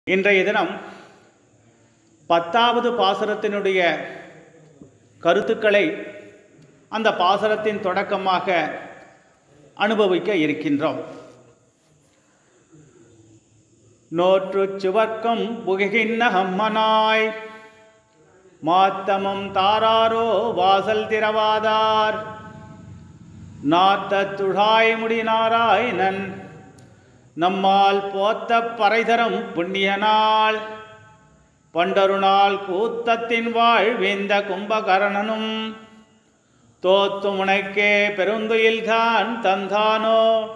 இன்றைய தினம் பத்தாவது பாசுரத்தினுடைய கருத்துக்களை அந்த பாசுரத்தின் தொடக்கமாக அனுபவிக்க இருக்கின்றோம் நோற்று சுவர்க்கம் புகிகின்ன ஹம்மனாய் மாத்தமும் தாராரோ வாசல் திறவாதார் நாத்த துழாய் முடினாராயணன் நம்மால் போத்த பறைதரும் புண்ணிய நாள் பண்டொரு நாள் கூத்தத்தின் வாழ்விந்த கும்பகரணனும் தோத்து முனைக்கே பெருந்துயில்தான் தந்தானோ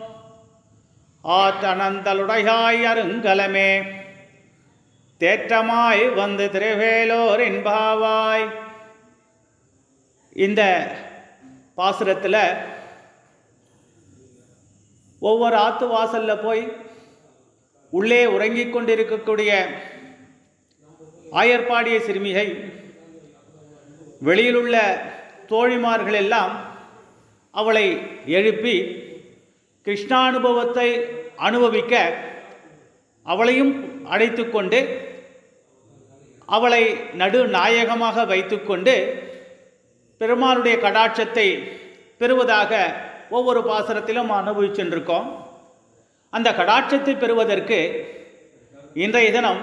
ஆற்றனந்தலுடையாய் அருங்கலமே தேற்றமாய் வந்து திருவேலோர் என்பாவாய் இந்த பாசுரத்தில் ஒவ்வொரு ஆத்து வாசல்ல போய் உள்ளே உறங்கிக் கொண்டிருக்கக்கூடிய ஆயர்பாடிய சிறுமிகை வெளியிலுள்ள தோழிமார்கள் எல்லாம் அவளை எழுப்பி கிருஷ்ணானுபவத்தை அனுபவிக்க அவளையும் அழைத்து கொண்டு அவளை நடு நாயகமாக வைத்துக்கொண்டு பெருமாளுடைய கடாட்சத்தை பெறுவதாக ஒவ்வொரு பாசனத்திலும் அனுபவிச்சுருக்கோம் அந்த கடாட்சத்தை பெறுவதற்கு இன்றைய தினம்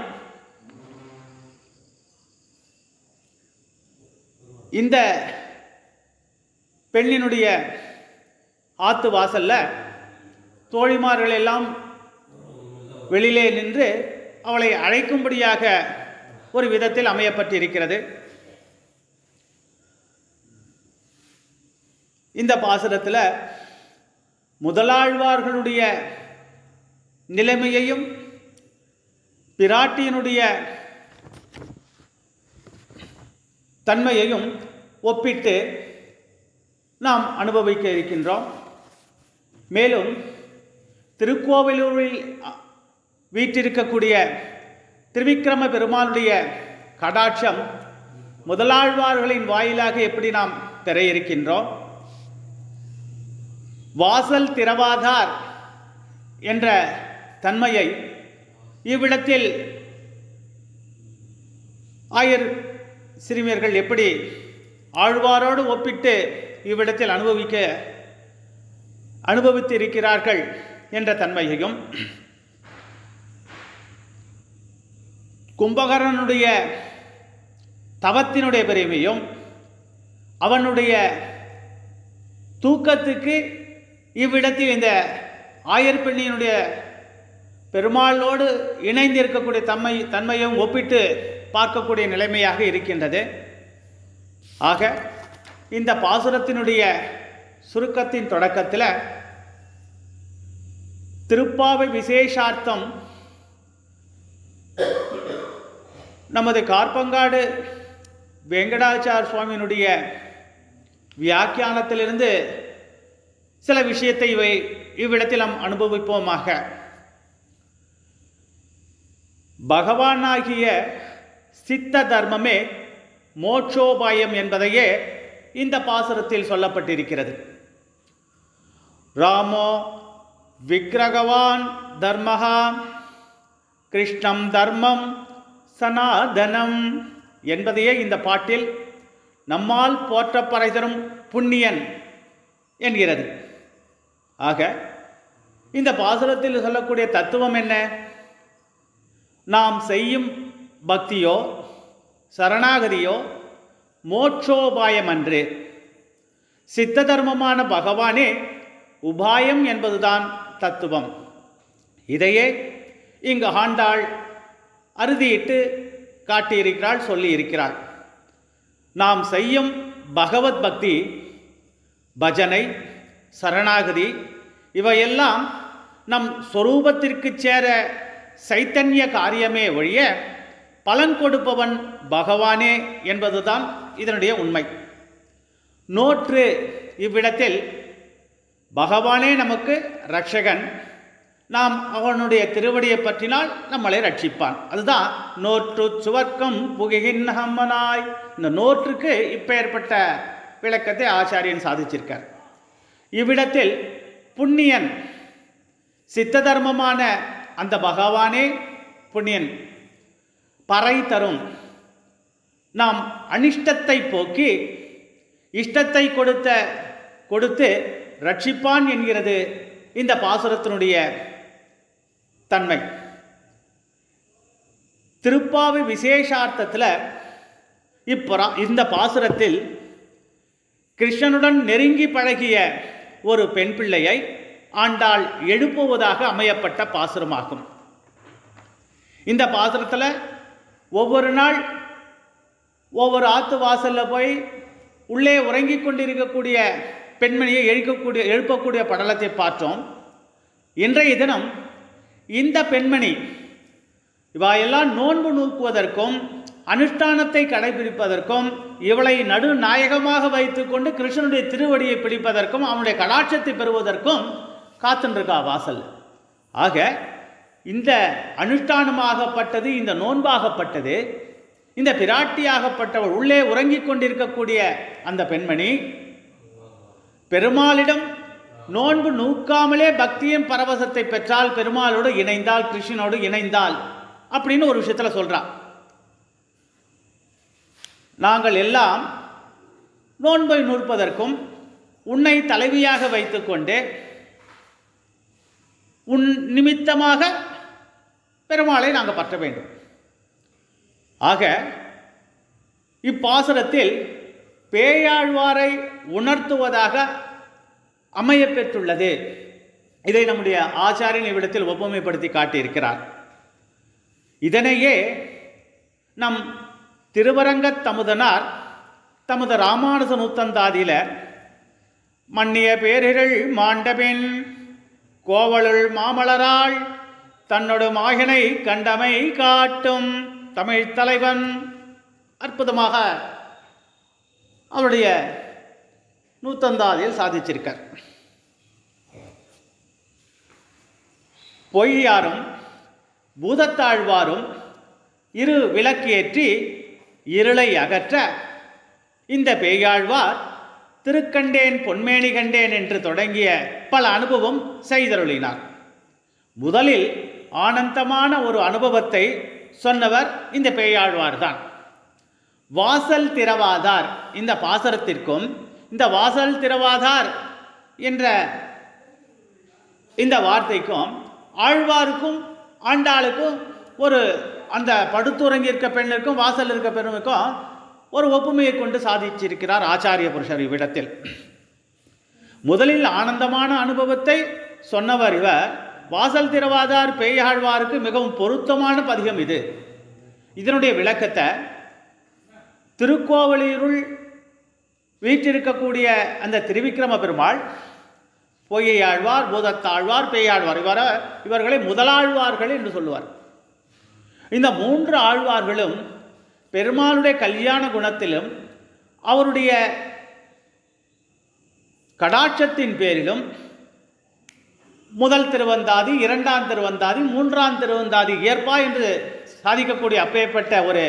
இந்த பெண்ணினுடைய ஆத்து வாசல்ல தோழிமார்கள் எல்லாம் வெளியிலே நின்று அவளை அழைக்கும்படியாக ஒரு விதத்தில் அமையப்பட்டிருக்கிறது இந்த பாசுரத்தில் முதலாழ்வார்களுடைய நிலைமையையும் பிராட்டியினுடைய தன்மையையும் ஒப்பிட்டு நாம் அனுபவிக்க இருக்கின்றோம் மேலும் திருக்கோவிலூரில் வீற்றிருக்கக்கூடிய திருவிக்கிரம பெருமானுடைய கடாட்சம் முதலாழ்வார்களின் வாயிலாக எப்படி நாம் பெற இருக்கின்றோம் வாசல் திறவாதார் என்ற தன்மையை இவ்விடத்தில் ஆயர் சிறுமியர்கள் எப்படி ஆழ்வாரோடு ஒப்பிட்டு இவ்விடத்தில் அனுபவிக்க அனுபவித்து இருக்கிறார்கள் என்ற தன்மையையும் கும்பகரனுடைய தவத்தினுடைய பெருமையும் அவனுடைய தூக்கத்துக்கு இவ்விடத்தில் இந்த ஆயர் பெண்ணினுடைய பெருமாளோடு இணைந்து இருக்கக்கூடிய தன்மை தன்மையும் ஒப்பிட்டு பார்க்கக்கூடிய நிலைமையாக இருக்கின்றது ஆக இந்த பாசுரத்தினுடைய சுருக்கத்தின் தொடக்கத்தில் திருப்பாவை விசேஷார்த்தம் நமது கார்பங்காடு வெங்கடாச்சார் சுவாமியினுடைய வியாக்கியானத்திலிருந்து சில விஷயத்தை இவை இவ்விடத்தில் நாம் அனுபவிப்போமாக பகவானாகிய சித்த தர்மமே மோட்சோபாயம் என்பதையே இந்த பாசுரத்தில் சொல்லப்பட்டிருக்கிறது ராமோ விக்கிரகவான் தர்மஹா கிருஷ்ணம் தர்மம் சனாதனம் என்பதையே இந்த பாட்டில் நம்மால் போற்றப்பறை தரும் புண்ணியன் என்கிறது ஆக இந்த பாசுரத்தில் சொல்லக்கூடிய தத்துவம் என்ன நாம் செய்யும் பக்தியோ சரணாகதியோ மோட்சோபாயம் அன்று சித்த தர்மமான பகவானே உபாயம் என்பதுதான் தத்துவம் இதையே இங்கு ஆண்டாள் அறுதியிட்டு காட்டியிருக்கிறாள் சொல்லி இருக்கிறாள் நாம் செய்யும் பகவத் பக்தி பஜனை சரணாகதி இவையெல்லாம் நம் சொரூபத்திற்கு சேர சைத்தன்ய காரியமே ஒழிய பலன் கொடுப்பவன் பகவானே என்பதுதான் இதனுடைய உண்மை நோற்று இவ்விடத்தில் பகவானே நமக்கு ரட்சகன் நாம் அவனுடைய திருவடியை பற்றினால் நம்மளை ரட்சிப்பான் அதுதான் நோற்று சுவர்க்கம் புகிகின் ஹம்மனாய் இந்த நோற்றுக்கு இப்போ ஏற்பட்ட விளக்கத்தை ஆச்சாரியன் சாதிச்சிருக்கார் இவ்விடத்தில் புண்ணியன் சித்த தர்மமான அந்த பகவானே புண்ணியன் பறை தரும் நாம் அனிஷ்டத்தை போக்கி இஷ்டத்தை கொடுத்த கொடுத்து ரட்சிப்பான் என்கிறது இந்த பாசுரத்தினுடைய தன்மை திருப்பாவி விசேஷார்த்தத்தில் இப்புறா இந்த பாசுரத்தில் கிருஷ்ணனுடன் நெருங்கி பழகிய ஒரு பெண் பிள்ளையை ஆண்டாள் எழுப்புவதாக அமையப்பட்ட பாசுரமாகும் இந்த பாசுரத்தில் ஒவ்வொரு நாள் ஒவ்வொரு ஆத்து வாசலில் போய் உள்ளே உறங்கிக் கொண்டிருக்கக்கூடிய பெண்மணியை எழுக்கக்கூடிய எழுப்பக்கூடிய படலத்தை பார்த்தோம் இன்றைய தினம் இந்த பெண்மணி இவையெல்லாம் நோன்பு நூக்குவதற்கும் அனுஷ்டானத்தை கடைபிடிப்பதற்கும் இவளை நடுநாயகமாக வைத்துக்கொண்டு கிருஷ்ணனுடைய திருவடியை பிடிப்பதற்கும் அவனுடைய கடாட்சத்தை பெறுவதற்கும் காத்துருக்கா வாசல் ஆக இந்த அனுஷ்டானமாகப்பட்டது இந்த நோன்பாகப்பட்டது இந்த பிராட்டியாகப்பட்டவள் உள்ளே உறங்கிக் கொண்டிருக்கக்கூடிய அந்த பெண்மணி பெருமாளிடம் நோன்பு நூக்காமலே பக்தியின் பரவசத்தை பெற்றால் பெருமாளோடு இணைந்தால் கிருஷ்ணனோடு இணைந்தால் அப்படின்னு ஒரு விஷயத்தில் சொல்றா நாங்கள் எல்லாம் நோன்பை நூற்பதற்கும் உன்னை தலைவியாக வைத்துக்கொண்டு உன் நிமித்தமாக பெருமாளை நாங்கள் பற்ற வேண்டும் ஆக இப்பாசுரத்தில் பேயாழ்வாரை உணர்த்துவதாக அமையப் பெற்றுள்ளது இதை நம்முடைய ஆச்சாரியன் இவ்விடத்தில் ஒப்புமைப்படுத்தி காட்டியிருக்கிறார் இதனையே நம் திருவரங்கத் தமுதனார் தமது ராமானுஜ நூத்தந்தாதியில மன்னிய பேரிகள் மாண்டபின் கோவலுள் மாமலராள் தன்னோடு மாகினை கண்டமை காட்டும் தமிழ் தலைவன் அற்புதமாக அவருடைய நூத்தந்தாதியில் சாதிச்சிருக்கார் பொய்யாரும் பூதத்தாழ்வாரும் இரு விளக்கேற்றி இருளை அகற்ற இந்த பேயாழ்வார் திருக்கண்டேன் பொன்மேனி கண்டேன் என்று தொடங்கிய பல அனுபவம் செய்தருளினார் முதலில் ஆனந்தமான ஒரு அனுபவத்தை சொன்னவர் இந்த பேயாழ்வார் தான் வாசல் திறவாதார் இந்த பாசரத்திற்கும் இந்த வாசல் திறவாதார் என்ற இந்த வார்த்தைக்கும் ஆழ்வாருக்கும் ஆண்டாளுக்கும் ஒரு அந்த படுத்துறங்கி இருக்க பெண்ணிற்கும் வாசல் இருக்க பெண்ணுக்கும் ஒரு ஒப்புமையை கொண்டு சாதிச்சிருக்கிறார் ஆச்சாரிய புருஷர் இவ்விடத்தில் முதலில் ஆனந்தமான அனுபவத்தை சொன்னவர் இவர் வாசல் திறவாதார் பேயாழ்வாருக்கு மிகவும் பொருத்தமான பதிகம் இது இதனுடைய விளக்கத்தை திருக்கோவலூருள் வீற்றிருக்கக்கூடிய அந்த திருவிக்கிரம பெருமாள் பொய்யாழ்வார் பூதத்தாழ்வார் பேயாழ்வார் இவர இவர்களை முதலாழ்வார்கள் என்று சொல்லுவார் இந்த மூன்று ஆழ்வார்களும் பெருமாளுடைய கல்யாண குணத்திலும் அவருடைய கடாட்சத்தின் பேரிலும் முதல் திருவந்தாதி இரண்டாம் திருவந்தாதி மூன்றாம் திருவந்தாதி ஏற்பா என்று சாதிக்கக்கூடிய அப்பேற்பட்ட ஒரு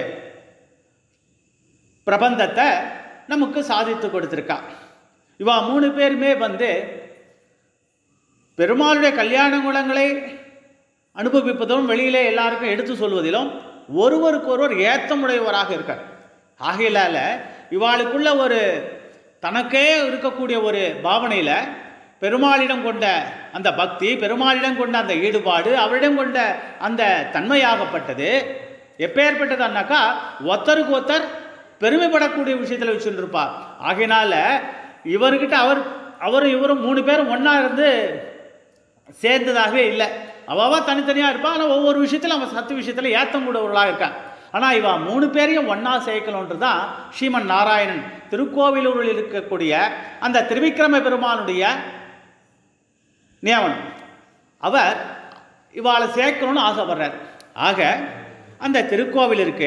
பிரபந்தத்தை நமக்கு சாதித்து கொடுத்துருக்கா இவா மூணு பேருமே வந்து பெருமாளுடைய கல்யாண குணங்களை அனுபவிப்பதும் வெளியிலே எல்லாருக்கும் எடுத்து சொல்வதிலும் ஒருவருக்கொருவர் ஏத்தமுடையவராக இருக்கார் ஆகையிலால இவாளுக்குள்ள ஒரு தனக்கே இருக்கக்கூடிய ஒரு பாவனையில் பெருமாளிடம் கொண்ட அந்த பக்தி பெருமாளிடம் கொண்ட அந்த ஈடுபாடு அவரிடம் கொண்ட அந்த தன்மையாகப்பட்டது எப்பேற்பட்டதுன்னாக்கா ஒருத்தருக்கு ஒருத்தர் பெருமைப்படக்கூடிய விஷயத்தில் வச்சுருப்பா ஆகையினால இவர்கிட்ட அவர் அவரும் இவரும் மூணு பேரும் ஒன்றா இருந்து சேர்ந்ததாகவே இல்லை அவவா தனித்தனியாக இருப்பான் ஆனால் ஒவ்வொரு விஷயத்திலும் அவன் சத்து விஷயத்தில் ஏத்தம் கூடவர்களாக இருக்கான் ஆனால் இவன் மூணு பேரையும் ஒன்றா சேர்க்கணுன்றது தான் ஸ்ரீமன் நாராயணன் திருக்கோவிலூரில் இருக்கக்கூடிய அந்த திருவிக்கிரம பெருமானுடைய நியமனம் அவர் இவாளை சேர்க்கணும்னு ஆசைப்படுறார் ஆக அந்த திருக்கோவிலிற்கு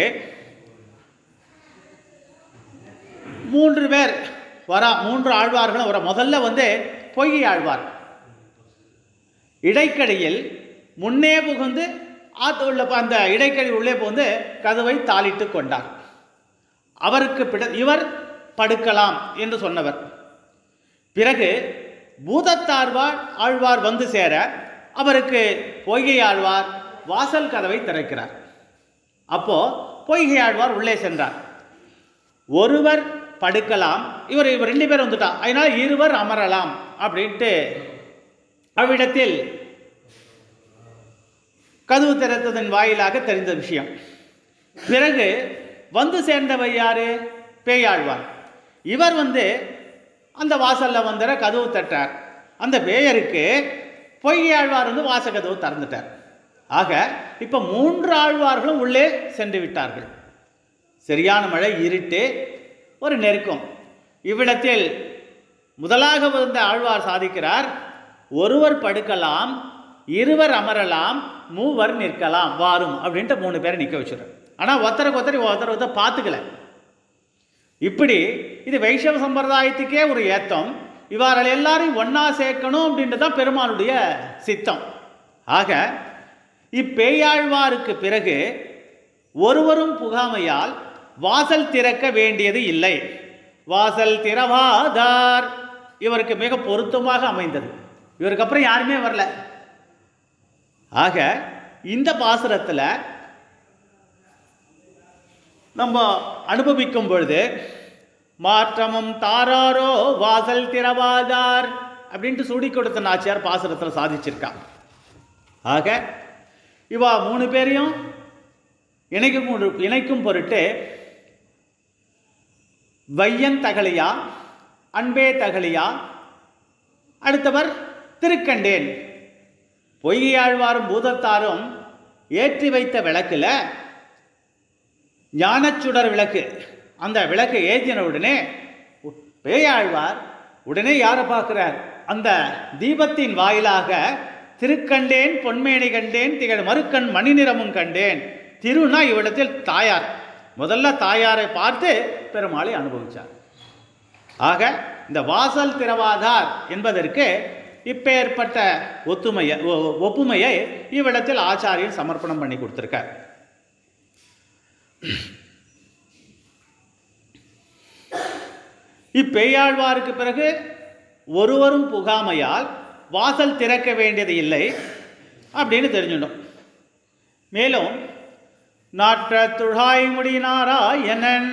மூன்று பேர் வரா மூன்று ஆழ்வார்களும் வர முதல்ல வந்து பொய்கை ஆழ்வார் இடைக்கடியில் முன்னே புகுந்து ஆத்து உள்ள அந்த இடைக்கடி உள்ளே புகுந்து கதவை தாளிட்டு கொண்டார் அவருக்கு பிட இவர் படுக்கலாம் என்று சொன்னவர் பிறகு பூதத்தாழ்வார் ஆழ்வார் வந்து சேர அவருக்கு பொய்கை ஆழ்வார் வாசல் கதவை திறக்கிறார் அப்போ பொய்கை ஆழ்வார் உள்ளே சென்றார் ஒருவர் படுக்கலாம் இவர் இவர் ரெண்டு பேர் வந்துட்டா அதனால இருவர் அமரலாம் அப்படின்ட்டு அவ்விடத்தில் கதவு திறத்ததன் வாயிலாக தெரிந்த விஷயம் பிறகு வந்து சேர்ந்தவர் யாரு பேயாழ்வார் இவர் வந்து அந்த வாசல்ல வந்துற கதவு தட்டார் அந்த பேயருக்கு பொய்கை ஆழ்வார் வந்து வாச கதவு திறந்துட்டார் ஆக இப்போ மூன்று ஆழ்வார்களும் உள்ளே சென்று விட்டார்கள் சரியான மழை இருட்டு ஒரு நெருக்கம் இவ்விடத்தில் முதலாக வந்த ஆழ்வார் சாதிக்கிறார் ஒருவர் படுக்கலாம் இருவர் அமரலாம் மூவர் நிற்கலாம் வாரும் அப்படின்ட்டு மூணு பேரை நிற்க வச்சுருக்கார் ஆனால் ஒருத்தருக்கு ஒருத்தர் ஒருத்தர் ஒருத்தர் பார்த்துக்கல இப்படி இது வைஷ்ணவ சம்பிரதாயத்துக்கே ஒரு ஏத்தம் இவர்கள் எல்லாரையும் ஒண்ணா சேர்க்கணும் அப்படின்றது தான் பெருமாளுடைய சித்தம் ஆக இப்பேயாழ்வாருக்கு பிறகு ஒருவரும் புகாமையால் வாசல் திறக்க வேண்டியது இல்லை வாசல் திறவாதார் இவருக்கு மிக பொருத்தமாக அமைந்தது இவருக்கு அப்புறம் யாருமே வரல ஆக இந்த பாசுரத்தில் நம்ம அனுபவிக்கும் பொழுது மாற்றமும் தாராரோ வாசல் திறவாதார் அப்படின்ட்டு சுடி கொடுத்த நாச்சியார் பாசுரத்தில் சாதிச்சிருக்கா ஆக இவா மூணு பேரையும் இணைக்கும் பொரு- இணைக்கும் பொருட்டு வையன் தகலியா அன்பே தகலியா அடுத்தவர் திருக்கண்டேன் பொய்கையாழ்வாரும் பூதத்தாரும் ஏற்றி வைத்த விளக்குல ஞானச்சுடர் விளக்கு அந்த விளக்கை ஏற்றின உடனே உ- பேயாழ்வார் உடனே யாரை பார்க்கிறார் அந்த தீபத்தின் வாயிலாக திருக்கண்டேன் பொன்மேனி கண்டேன் திகழ் மறுக்கண் மணி நிறமும் கண்டேன் திருனா இவ்விடத்தில் தாயார் முதல்ல தாயாரை பார்த்து பெருமாளை அனுபவிச்சார் ஆக இந்த வாசல் திறவாதார் என்பதற்கு இப்பேற்பட்ட ஒத்துமையை ஒ- ஒப்புமையை இவ்விடத்தில் ஆச்சாரியர் சமர்ப்பணம் பண்ணி கொடுத்திருக்கார் இப்பேயாழ்வாருக்கு பிறகு ஒருவரும் புகாமையால் வாசல் திறக்க வேண்டியது இல்லை அப்படின்னு தெரிஞ்சிடும் மேலும் நாற்ற துழாய் முடினாராயணன்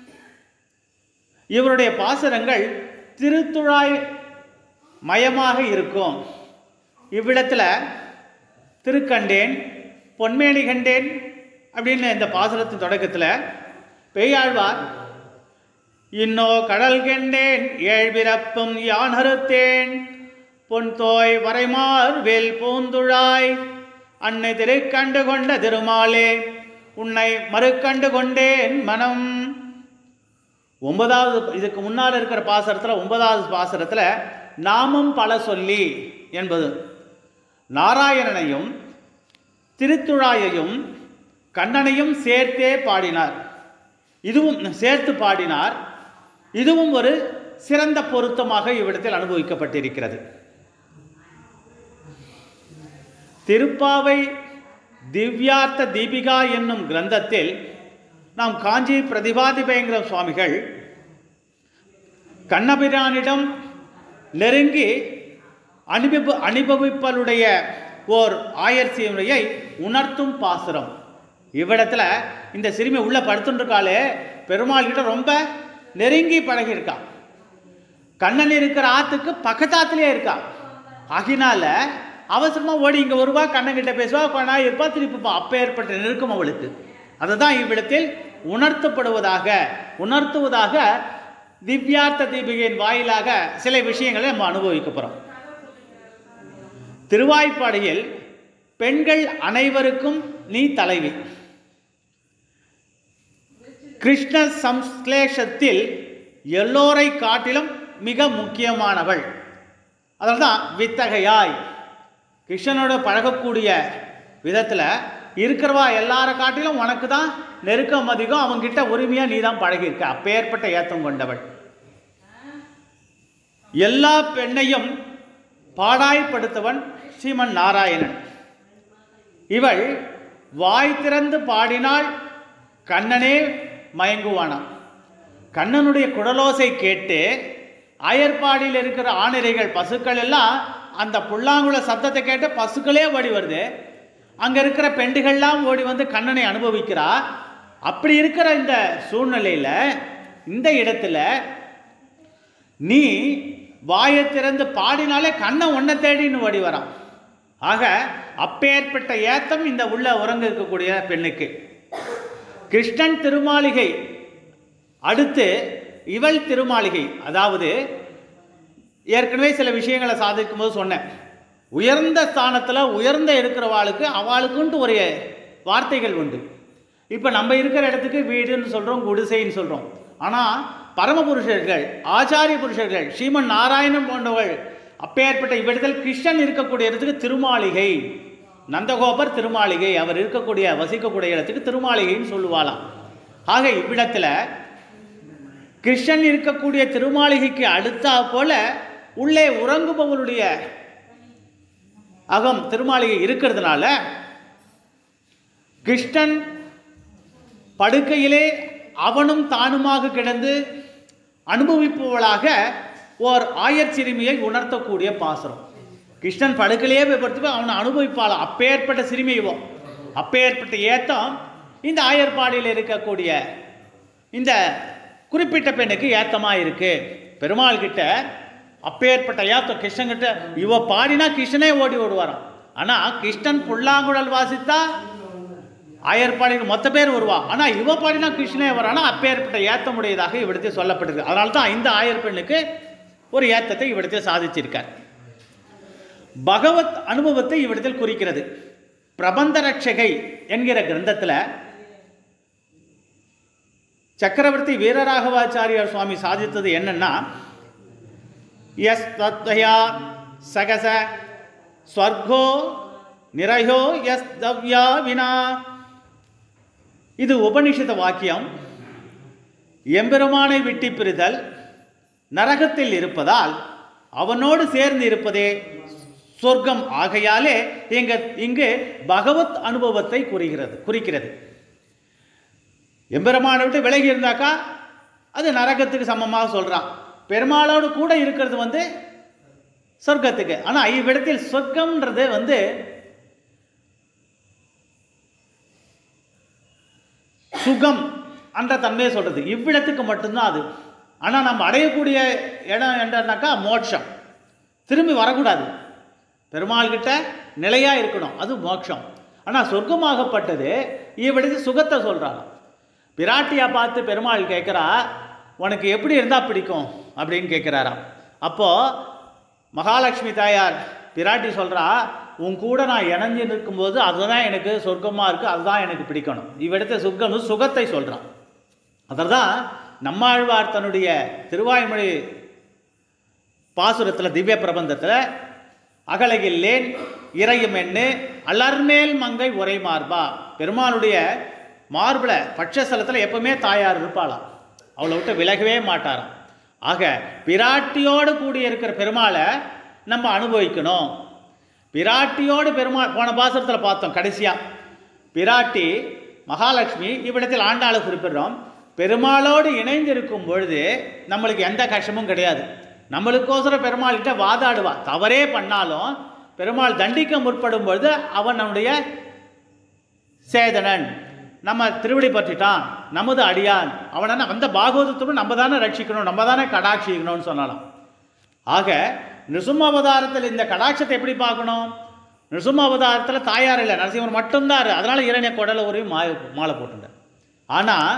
இவருடைய பாசுரங்கள் திருத்துழாய் மயமாக இருக்கும் இவ்விடத்தில் திருக்கண்டேன் பொன்மேனி கண்டேன் அப்படின்னு இந்த பாசுரத்தின் தொடக்கத்தில் பெய்யாழ்வார் இன்னோ கடல் கண்டேன் ஏழ்பிறப்பும் யான் அறுத்தேன் பொன் தோய் வரைமார் வேல் பூந்துழாய் அன்னை திருக்கண்டு கொண்ட திருமாலே உன்னை மறுக்கண்டு கொண்டேன் மனம் ஒன்பதாவது இதுக்கு முன்னால் இருக்கிற பாசுரத்தில் ஒன்பதாவது பாசுரத்தில் நாமம் பல சொல்லி என்பது நாராயணனையும் திருத்துழாயையும் கண்ணனையும் சேர்த்தே பாடினார் இதுவும் சேர்த்து பாடினார் இதுவும் ஒரு சிறந்த பொருத்தமாக இவ்விடத்தில் அனுபவிக்கப்பட்டிருக்கிறது திருப்பாவை திவ்யார்த்த தீபிகா என்னும் கிரந்தத்தில் நாம் காஞ்சி பிரதிபாதிபயங்கர சுவாமிகள் கண்ணபிரானிடம் நெருங்கி அனுபவி அனுபவிப்பலுடைய ஓர் ஆயர்சி முறையை உணர்த்தும் பாசுரம் இவ்விடத்துல இந்த சிறுமி உள்ள படுத்துட்டுருக்காளே பெருமாள் கிட்ட ரொம்ப நெருங்கி பழகியிருக்கா கண்ணன் இருக்கிற ஆத்துக்கு பக்கத்தாத்துலேயே இருக்கா ஆகினால அவசரமா ஓடி இங்க வருவா கண்ணன் கிட்ட பேசுவா கொஞ்ச நாள் இருப்பா திருப்பி போ. அப்ப ஏற்பட்ட நெருக்கம் அவளுக்கு அதுதான் இவ்விடத்தில் உணர்த்தப்படுவதாக உணர்த்துவதாக திவ்யார்த்த தீபிகையின் வாயிலாக சில விஷயங்களை நம்ம அனுபவிக்க போறோம் திருவாய்ப்பாடியில் பெண்கள் அனைவருக்கும் நீ தலைவி கிருஷ்ண சம்ஸ்லேஷத்தில் எல்லோரை காட்டிலும் மிக முக்கியமானவள் அதனால தான் வித்தகையாய் கிருஷ்ணனோட பழகக்கூடிய விதத்தில் இருக்கிறவா எல்லாரை காட்டிலும் உனக்கு தான் நெருக்கம் அதிகம் அவங்கிட்ட உரிமையாக நீ தான் பழகியிருக்க அப்பேற்பட்ட ஏத்தம் கொண்டவள் எல்லா பெண்ணையும் பாடாய்ப்படுத்தவன் ஸ்ரீமன் நாராயணன் இவள் வாய் திறந்து பாடினால் கண்ணனே மயங்குவானாம் கண்ணனுடைய குடலோசை கேட்டு ஆயர்பாடியில் இருக்கிற ஆணிரைகள் பசுக்கள் எல்லாம் அந்த புல்லாங்குழ சத்தத்தை கேட்டு பசுக்களே ஓடி வருது அங்கே இருக்கிற பெண்டுகள்லாம் ஓடி வந்து கண்ணனை அனுபவிக்கிறா அப்படி இருக்கிற இந்த சூழ்நிலையில் இந்த இடத்துல நீ வாயை திறந்து பாடினாலே கண்ணன் ஒன்றை தேடின்னு ஓடி வரான் ஆக அப்பேற்பட்ட ஏத்தம் இந்த உள்ள உறங்க இருக்கக்கூடிய பெண்ணுக்கு கிருஷ்ணன் திருமாளிகை அடுத்து இவள் திருமாளிகை அதாவது ஏற்கனவே சில விஷயங்களை சாதிக்கும் போது சொன்னேன் உயர்ந்த ஸ்தானத்தில் உயர்ந்த இருக்கிறவாளுக்கு அவளுக்குன்ட்டு ஒரு வார்த்தைகள் உண்டு இப்போ நம்ம இருக்கிற இடத்துக்கு வீடுன்னு சொல்கிறோம் குடிசைன்னு சொல்கிறோம் ஆனால் பரமபுருஷர்கள் ஆச்சாரிய புருஷர்கள் ஸ்ரீமன் நாராயணன் போன்றவர்கள் அப்பேற்பட்ட இவ்விடத்தில் கிருஷ்ணன் இருக்கக்கூடிய இடத்துக்கு திருமாளிகை நந்தகோபர் திருமாளிகை அவர் இருக்கக்கூடிய வசிக்கக்கூடிய இடத்துக்கு திருமாளிகைன்னு சொல்லுவாளாம் ஆக இவ்விடத்தில் கிருஷ்ணன் இருக்கக்கூடிய திருமாளிகைக்கு அடுத்தா போல உள்ளே உறங்குபவருடைய அகம் திருமாளிகை இருக்கிறதுனால கிருஷ்ணன் படுக்கையிலே அவனும் தானுமாக கிடந்து அனுபவிப்பவளாக ஓர் ஆயர் சிறுமியை உணர்த்தக்கூடிய பாசுரம் கிருஷ்ணன் படுக்கையிலேயே போய் படுத்து அவனை அனுபவிப்பாளாம் அப்பேற்பட்ட சிறுமியவோ அப்பேற்பட்ட ஏத்தம் இந்த ஆயர்பாடியில் இருக்கக்கூடிய இந்த குறிப்பிட்ட பெண்ணுக்கு ஏத்தமா இருக்கு பெருமாள் கிட்ட அப்பேற்பட்ட ஏத்தம் கிருஷ்ணன் கிட்ட இவ பாடினா கிருஷ்ணனே ஓடி ஓடுவாராம் ஆனா கிருஷ்ணன் புல்லாங்குழல் வாசித்தா ஆயர்பாடியில் மொத்த பேர் வருவா ஆனா இவ பாடினா கிருஷ்ணனே வரானா அப்பேற்பட்ட ஏத்தமுடையதாக இவ்விடத்தில் சொல்லப்பட்டிருக்கு அதனால தான் இந்த ஆயர் பெண்ணுக்கு ஒரு ஏத்தத்தை இவ்விடத்தில் சாதிச்சிருக்கார் பகவத் அனுபவத்தை இவ்விடத்தில் குறிக்கிறது பிரபந்த ரட்சகை என்கிற கிரந்தத்தில் சக்கரவர்த்தி வீரராகவாச்சாரியார் சுவாமி சாதித்தது என்னன்னா எஸ் தத்வயா சகச ஸ்வர்கோ நிரயோ எஸ் தவ்யா வினா இது உபனிஷத வாக்கியம் எம்பெருமானை விட்டி பிரிதல் நரகத்தில் இருப்பதால் அவனோடு சேர்ந்து இருப்பதே சொர்க்கம் ஆகையாலே இங்க இங்கு பகவத் அனுபவத்தை குறிக்கிறது குறிக்கிறது எம்பெருமானை விட்டு விலகி இருந்தாக்கா அது நரகத்துக்கு சமமாக சொல்றான் பெருமாளோடு கூட இருக்கிறது வந்து சொர்க்கத்துக்கு ஆனால் இவ்விடத்தில் சொர்க்கம்ன்றது வந்து சுகம் என்ற தன்மையை சொல்றது இவ்விடத்துக்கு மட்டும்தான் அது ஆனால் நம்ம அடையக்கூடிய இடம் என்னன்னாக்கா மோட்சம் திரும்பி வரக்கூடாது பெருமாள் கிட்ட நிலையா இருக்கணும் அது மோட்சம் ஆனால் சொர்க்கமாகப்பட்டது இவ்விடத்து சுகத்தை சொல்றாங்க பிராட்டியா பார்த்து பெருமாள் கேட்குறா உனக்கு எப்படி இருந்தால் பிடிக்கும் அப்படின்னு கேட்குறாராம் அப்போது மகாலட்சுமி தாயார் பிராட்டி சொல்கிறா உன் கூட நான் இணைஞ்சு நிற்கும்போது அதுதான் எனக்கு சொர்க்கமாக இருக்குது அதுதான் எனக்கு பிடிக்கணும் இவ்விடத்த சுகம் சுகத்தை சொல்கிறான் அதில் தான் நம்மாழ்வார் தன்னுடைய திருவாய்மொழி பாசுரத்தில் திவ்ய பிரபந்தத்தில் அகலகில்லேன் இறையும் எண்ணு அலர்மேல் மங்கை உரை மார்பா பெருமாளுடைய மார்பில் பட்சஸ்தலத்தில் எப்பவுமே தாயார் இருப்பாளாம் அவளை விட்டு விலகவே மாட்டாராம் ஆக பிராட்டியோடு கூடி இருக்கிற பெருமாளை நம்ம அனுபவிக்கணும் பிராட்டியோடு பெருமாள் போன பாசுரத்தில் பார்த்தோம் கடைசியாக பிராட்டி மகாலட்சுமி இவ்விடத்தில் ஆண்டாளை குறிப்பிடுறோம் பெருமாளோடு இணைந்திருக்கும் பொழுது நம்மளுக்கு எந்த கஷ்டமும் கிடையாது நம்மளுக்கோசரம் பெருமாள்கிட்ட வாதாடுவா தவறே பண்ணாலும் பெருமாள் தண்டிக்க முற்படும் பொழுது அவன் நம்முடைய சேதனன் நம்ம திருவிடி பற்றிட்டான் நமது அடியான் அவனை அந்த பாகவதத்தோடு நம்ம தானே ரட்சிக்கணும் நம்ம தானே கடாட்சிக்கணும்னு சொன்னாலாம் ஆக நிருசிம்ம அவதாரத்தில் இந்த கடாட்சத்தை எப்படி பார்க்கணும் நிருசிம்ம அவதாரத்தில் தாயார் இல்லை நரசிம்மர் மட்டும்தான் இரு. அதனால இரணிய குடலை ஒரு மாய மாலை போட்டுட்டார் ஆனால்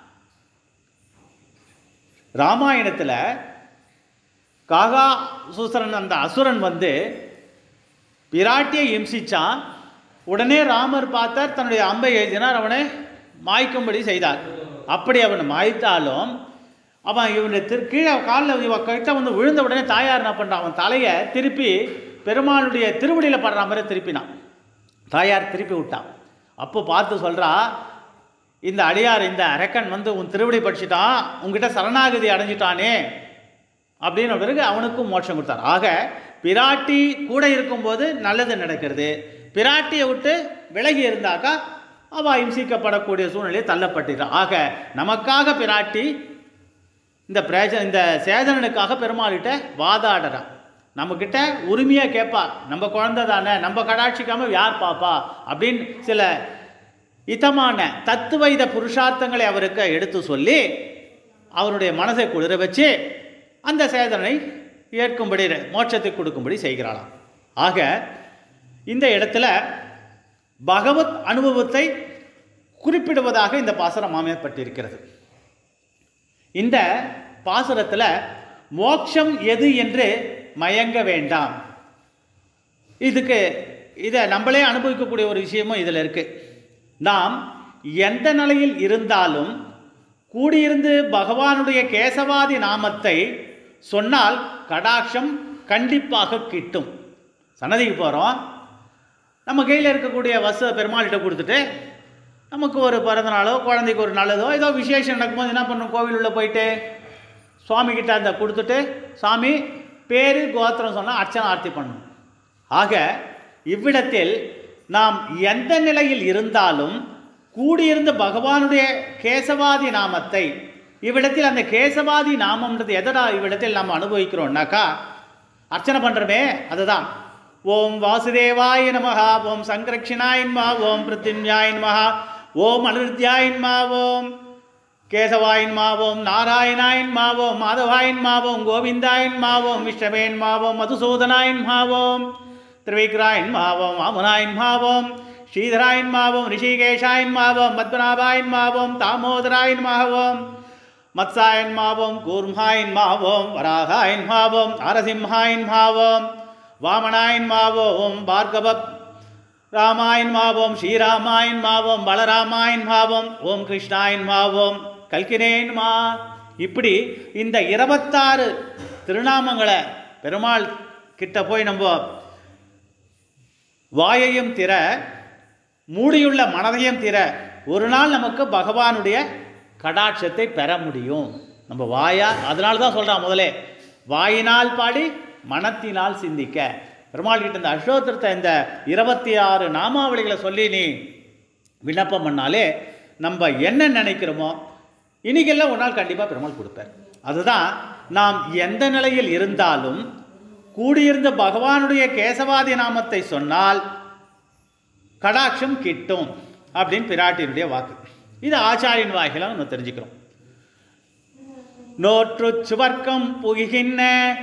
ராமாயணத்தில் காகா சூசரன் அந்த அசுரன் வந்து பிராட்டியை இம்சிச்சான் உடனே ராமர் பார்த்தார் தன்னுடைய அம்பை எழுதினார் அவனை மாய்க்கும்படி செய்தார் அப்படி அவனை மாய்த்தாலும் அவன் இவனை திரு கீழே காலில் இவ கிட்ட வந்து விழுந்த உடனே தாயார் என்ன பண்ணுறான் அவன் தலையை திருப்பி பெருமாளுடைய திருவடியில் படுற மாதிரி திருப்பினான் தாயார் திருப்பி விட்டான் அப்போ பார்த்து சொல்கிறா இந்த அடியார் இந்த அரக்கன் வந்து உன் திருவடி படிச்சிட்டான் உங்ககிட்ட சரணாகதி அடைஞ்சிட்டானே அப்படின்ன பிறகு அவனுக்கும் மோட்சம் கொடுத்தார் ஆக பிராட்டி கூட இருக்கும்போது நல்லது நடக்கிறது பிராட்டியை விட்டு விலகி இருந்தாக்கா அவள் இம்சிக்கப்படக்கூடிய சூழ்நிலையை தள்ளப்பட்டிருக்கிறான் ஆக நமக்காக பிராட்டி இந்த பிரேஜ இந்த சேதனனுக்காக பெருமாள்கிட்ட வாதாடுறான் நம்மக்கிட்ட உரிமையாக கேட்பா நம்ம குழந்தை தானே நம்ம கடாட்சிக்காம யார் பாப்பா அப்படின்னு சில இதமான தத்துவைத புருஷார்த்தங்களை அவருக்கு எடுத்து சொல்லி அவருடைய மனதை குளிர வச்சு அந்த சேதனை ஏற்கும்படி மோட்சத்தை கொடுக்கும்படி செய்கிறாளாம் ஆக இந்த இடத்துல பகவத் அனுபவத்தை குறிப்பிடுவதாக இந்த பாசுரம் அமையப்பட்டிருக்கிறது இந்த பாசுரத்தில் மோட்சம் எது என்று மயங்க வேண்டாம் இதுக்கு இதை நம்மளே அனுபவிக்கக்கூடிய ஒரு விஷயமும் இதில் இருக்கு நாம் எந்த நிலையில் இருந்தாலும் கூடியிருந்து பகவானுடைய கேசவாதி நாமத்தை சொன்னால் கடாட்சம் கண்டிப்பாக கிட்டும் சன்னதிக்கு போகிறோம் நம்ம கையில் இருக்கக்கூடிய வச பெருமாள்கிட்ட கொடுத்துட்டு நமக்கு ஒரு பிறந்த நாளோ குழந்தைக்கு ஒரு நல்லதோ ஏதோ விசேஷம் நடக்கும்போது என்ன பண்ணும் கோவில் உள்ள போயிட்டு சுவாமி கிட்ட அந்த கொடுத்துட்டு சாமி பேரு கோத்திரம் சொன்னால் அர்ச்சனை ஆர்த்தி பண்ணணும் ஆக இவ்விடத்தில் நாம் எந்த நிலையில் இருந்தாலும் கூடியிருந்த பகவானுடைய கேசவாதி நாமத்தை இவ்விடத்தில் அந்த கேசவாதி நாமம்ன்றது எதடா இவ்விடத்தில் நாம் அனுபவிக்கிறோம்னாக்கா அர்ச்சனை பண்ணுறோமே அதுதான் ஓம் வாசுதேவாய நமஹா ஓம் சங்கரக்ஷினாயின் மா ஓம் பிருத்தின்யாயின் மகா ஓம் அனிருத்யாயின் மா ஓம் கேசவாயின் மாவோம் நாராயணாயின் மாவோம் மாதவாயின் மாவோம் கோவிந்தாயின் மாவோம் விஷ்ணவேன் மாவோம் மதுசூதனாயின் மாவோம் திரிவிக்ராயின் மாவோம் வாமனாயின் மாவோம் ஸ்ரீதராயின் மாவோம் ரிஷிகேஷாயின் மாவோம் பத்மநாபாயின் மாவோம் தாமோதராயின் மாவோம் மத்சாயன் மாவோம் கூர்மாயின் மாவோம் வராகாயின் மாவோம் நாரசிம்ஹாயின் மாவோம் வாமனாயின் மாவோம் பார்கவ ராமாயன் மாவோம் ஸ்ரீராமாயன் மாவோம் பலராமாயன் மாவோம் ஓம் கிருஷ்ணாயன் மாவோம் கல்கினேன் மா இப்படி இந்த இருபத்தாறு திருநாமங்களை பெருமாள் கிட்ட போய் நம்ம வாயையும் திற மூடியுள்ள மனதையும் திற ஒரு நாள் நமக்கு பகவானுடைய கடாட்சத்தை பெற முடியும் நம்ம வாயா அதனால தான் சொல்கிறான் முதலே வாயினால் பாடி மனத்தினால் சிந்திக்க பெருமாள் கிட்ட இந்த அஷ்டோத்திரத்தை இந்த இருபத்தி ஆறு நாமாவளிகளை சொல்லி நீ விண்ணப்பம் பண்ணாலே நம்ம என்ன நினைக்கிறோமோ இன்னைக்கெல்லாம் ஒரு நாள் கண்டிப்பாக பெருமாள் கொடுப்பார் அதுதான் நாம் எந்த நிலையில் இருந்தாலும் கூடியிருந்த பகவானுடைய கேசவாதி நாமத்தை சொன்னால் கடாட்சம் கிட்டும் அப்படின்னு பிராட்டியினுடைய வாக்கு இது ஆச்சாரியின் வாயில நம்ம தெரிஞ்சுக்கிறோம் நோற்று சுவர்க்கம் புகிகின்ற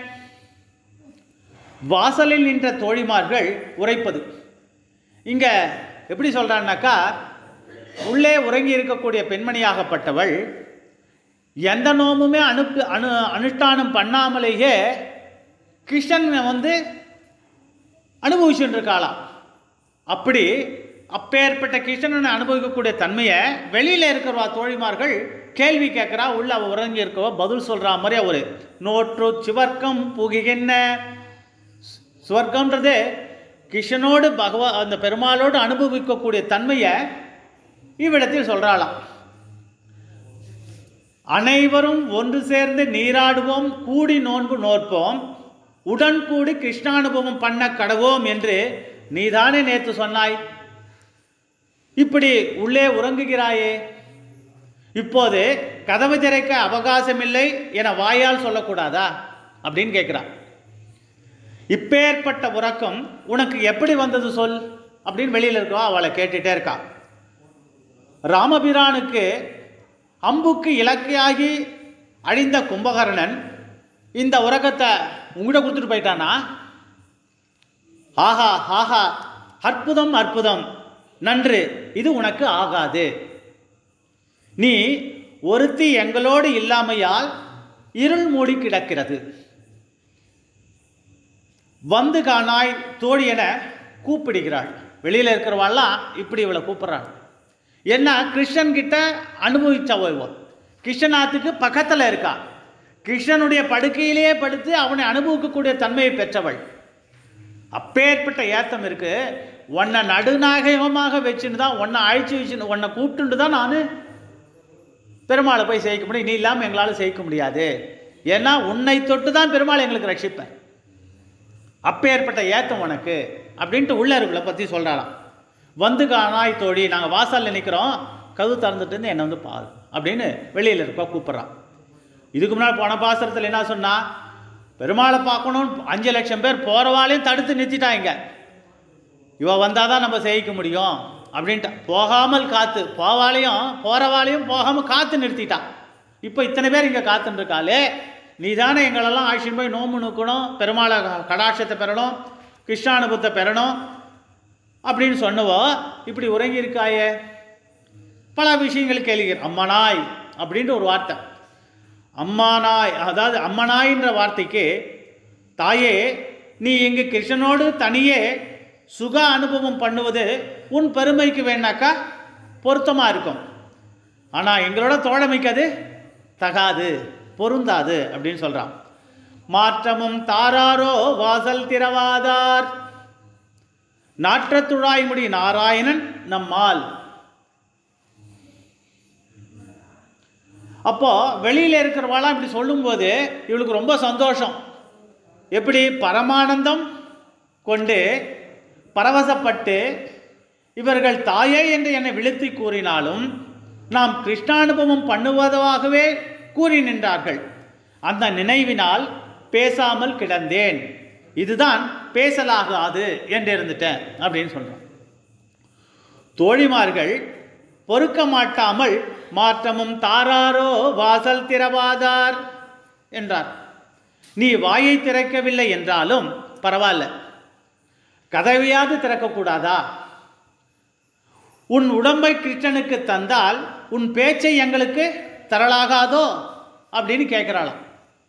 வாசலில் நின்ற தோழிமார்கள் உரைப்பது இங்க எப்படி சொல்றான்னாக்கா உள்ளே உறங்கி இருக்கக்கூடிய பெண்மணியாகப்பட்டவள் எந்த நோமுமே அனுப்பு அனு அனுஷ்டானம் பண்ணாமலேயே கிருஷ்ணன் வந்து அனுபவிச்சுட்டு இருக்காளாம் அப்படி அப்பேற்பட்ட கிருஷ்ணனை அனுபவிக்கக்கூடிய தன்மையை வெளியில் இருக்கிறவா தோழிமார்கள் கேள்வி கேட்குறா உள்ள அவ உறங்கி இருக்கவ பதில் சொல்கிறா மாதிரி ஒரு நோற்று சிவர்க்கம் புகிகின்ற சுவர்க்கம்ன்றது கிருஷ்ணனோடு பகவா அந்த பெருமாளோடு அனுபவிக்கக்கூடிய தன்மையை இவ்விடத்தில் சொல்கிறாளாம் அனைவரும் ஒன்று சேர்ந்து நீராடுவோம் கூடி நோன்பு நோற்போம் உடன் கூடி கிருஷ்ணானுபவம் பண்ண கடவோம் என்று நீதானே நேற்று சொன்னாய் இப்படி உள்ளே உறங்குகிறாயே இப்போது கதவு திறக்க அவகாசமில்லை என வாயால் சொல்லக்கூடாதா அப்படின்னு கேட்குறான் இப்பேற்பட்ட உறக்கம் உனக்கு எப்படி வந்தது சொல் அப்படின்னு வெளியில் இருக்கவா அவளை கேட்டுட்டே இருக்கா ராமபிரானுக்கு அம்புக்கு இலக்கையாகி அழிந்த கும்பகர்ணன் இந்த உறக்கத்தை உங்கள்கிட்ட கொடுத்துட்டு போயிட்டானா ஆஹா ஆஹா அற்புதம் அற்புதம் நன்று இது உனக்கு ஆகாது நீ ஒருத்தி எங்களோடு இல்லாமையால் இருள் மூடி கிடக்கிறது வந்து காணாய் தோழி என கூப்பிடுகிறாள் வெளியில் இருக்கிறவாள்லாம் இப்படி இவளை கூப்பிட்றாள் என்ன கிருஷ்ணன் கிட்ட அனுபவிச்சவள் கிருஷ்ணநாத்துக்கு பக்கத்தில் இருக்கா கிருஷ்ணனுடைய படுக்கையிலேயே படுத்து அவனை அனுபவிக்கக்கூடிய தன்மையை பெற்றவள் அப்பேற்பட்ட ஏத்தம் இருக்கு உன்னை நடுநாயகமாக வச்சுன்னு தான் உன்னை அழிச்சு வச்சுன்னு உன்னை கூப்பிட்டுட்டு தான் நான் பெருமாளை போய் செய்ய முடியும் நீ இல்லாமல் எங்களால் செய்ய முடியாது ஏன்னா உன்னை தொட்டு தான் பெருமாள் எங்களுக்கு ரட்சிப்பேன் அப்பேற்பட்ட ஏத்தம் உனக்கு அப்படின்ட்டு உள்ள இருக்கிற பற்றி சொல்கிறாளாம் வந்து காணாய் தோழி நாங்கள் வாசலில் நிற்கிறோம் கதவு திறந்துட்டு இருந்து என்னை வந்து பாரு அப்படின்னு வெளியில் இருக்க கூப்பிட்றான் இதுக்கு முன்னால் போன பாசரத்தில் என்ன சொன்னா பெருமாளை பார்க்கணும் அஞ்சு லட்சம் பேர் போகிறவாளையும் தடுத்து நிறுத்திட்டாங்க இவ வந்தால் தான் நம்ம செய்யிக்க முடியும் அப்படின்ட்டு போகாமல் காத்து போவாளையும் போகிறவாளையும் போகாமல் காத்து நிறுத்திட்டான் இப்போ இத்தனை பேர் இங்கே காத்துன்னு இருக்காளே நீ தானே எங்களெல்லாம் ஆட்சியின் போய் நோம்பு நுக்கணும் பெருமாளை க- கடாட்சத்தை பெறணும் கிருஷ்ணானுபவத்தை பெறணும் அப்படின்னு சொன்னவோ இப்படி உறங்கி இருக்காயே பல விஷயங்கள் கேளுகிறேன் அம்மனாய் அப்படின்ற ஒரு வார்த்தை அம்மானாய் அதாவது அம்மனாயின்ற வார்த்தைக்கு தாயே நீ இங்கு கிருஷ்ணனோடு தனியே சுக அனுபவம் பண்ணுவது உன் பெருமைக்கு வேணாக்கா பொருத்தமாக இருக்கும் ஆனால் எங்களோட தோழமைக்கு அது தகாது பொருந்தாது அப்படின்னு சொல்கிறான் மாற்றமும் தாராரோ வாசல் திறவாதார் நாற்றத்துழாய்முடி நாராயணன் நம்மால் அப்போ வெளியில் இருக்கிறவாளாம் இப்படி சொல்லும்போது இவளுக்கு ரொம்ப சந்தோஷம் எப்படி பரமானந்தம் கொண்டு பரவசப்பட்டு இவர்கள் தாயே என்று என்னை விழுத்தி கூறினாலும் நாம் கிருஷ்ணானுபவம் பண்ணுவதாகவே கூறி நின்றார்கள் அந்த நினைவினால் பேசாமல் கிடந்தேன் இதுதான் பேசலாகாது என்று இருந்துட்டேன் அப்படின்னு சொல்றான் தோழிமார்கள் பொறுக்க மாட்டாமல் மாற்றமும் தாராரோ வாசல் திறவாதார் என்றார் நீ வாயை திறக்கவில்லை என்றாலும் பரவாயில்ல கதவையாவது திறக்கக்கூடாதா உன் உடம்பை கிருஷ்ணனுக்கு தந்தால் உன் பேச்சை எங்களுக்கு தரலாகாதோ அப்படின்னு கேட்குறாளாம்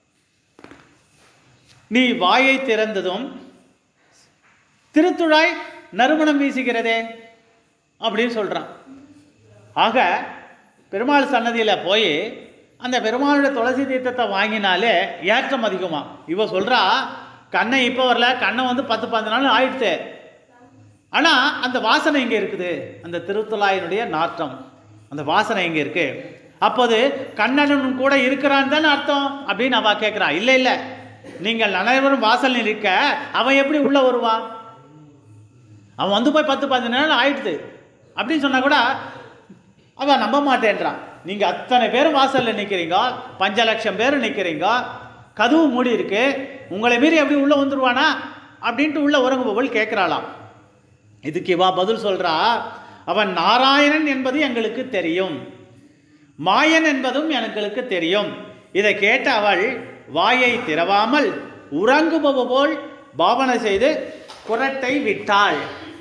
நீ வாயை திறந்ததும் திருத்துழாய் நறுமணம் வீசுகிறதே அப்படின்னு சொல்கிறான் ஆக பெருமாள் சன்னதியில் போய் அந்த பெருமாளோட துளசி தீர்த்தத்தை வாங்கினாலே ஏற்றம் அதிகமா இவ சொல்கிறா கண்ணை இப்போ வரல கண்ணை வந்து பத்து பதினஞ்சு நாள் ஆயிடுத்து ஆனால் அந்த வாசனை இங்கே இருக்குது அந்த திருத்துழாயினுடைய நாற்றம் அந்த வாசனை இங்கே இருக்கு அப்போது கண்ணனும் கூட இருக்கிறான் தானே அர்த்தம் அப்படின்னு அவ கேட்குறா இல்லை இல்லை நீங்கள் அனைவரும் வாசல் இருக்க அவன் எப்படி உள்ளே வருவான் அவன் வந்து போய் பத்து பதினஞ்சு நாள் ஆயிடுது அப்படின்னு சொன்னா கூட அவன் நம்ப மாட்டேன்றான் நீங்கள் அத்தனை பேரும் வாசலில் நிற்கிறீங்க பஞ்ச லட்சம் பேர் நிற்கிறீங்க கதவு மூடி இருக்கு உங்களை மீறி எப்படி உள்ளே வந்துருவானா அப்படின்ட்டு உள்ள உறங்குபவள் கேட்குறாளாம் இதுக்கு இவா பதில் சொல்றா அவன் நாராயணன் என்பது எங்களுக்கு தெரியும் மாயன் என்பதும் எங்களுக்கு தெரியும் இதை கேட்ட அவள் வாயை திறவாமல் உறங்குபவ போல் பாவனை செய்து குரட்டை விட்டாள்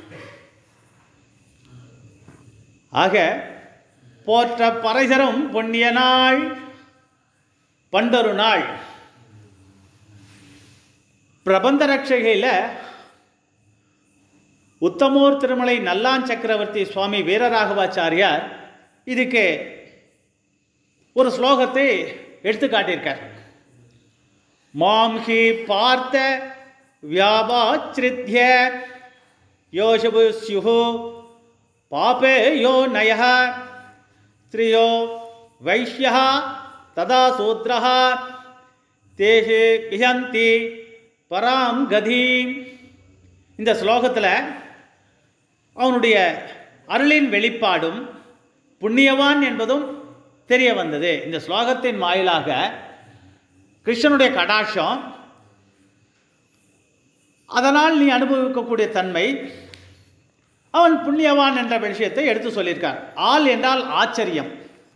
ஆக போற்ற பறைசரும் பொன்னிய நாள் பண்டொரு நாள் பிரபந்த ரட்சகையில் உத்தமூர் திருமலை நல்லான் சக்கரவர்த்தி சுவாமி வீரராகவாச்சாரியார் இதுக்கு ஒரு ஸ்லோகத்தை எடுத்து காட்டியிருக்கார் மாம் ஹி பார்த்த வியாபாச்சிருத்திய யோஷபு ஸ்யுஹு பாபே யோ நய ஸ்திரியோ வைஷ்யா ததா சூத்ரः தேஷே விஹந்தி பராம் கதீம் இந்த ஸ்லோகத்தில் அவனுடைய அருளின் வெளிப்பாடும் புண்ணியவான் என்பதும் தெரிய வந்தது இந்த ஸ்லோகத்தின் வாயிலாக கிருஷ்ணனுடைய கடாட்சம் அதனால் நீ அனுபவிக்கக்கூடிய தன்மை அவன் புண்ணியவான் என்ற விஷயத்தை எடுத்து சொல்லியிருக்கார் ஆள் என்றால் ஆச்சரியம்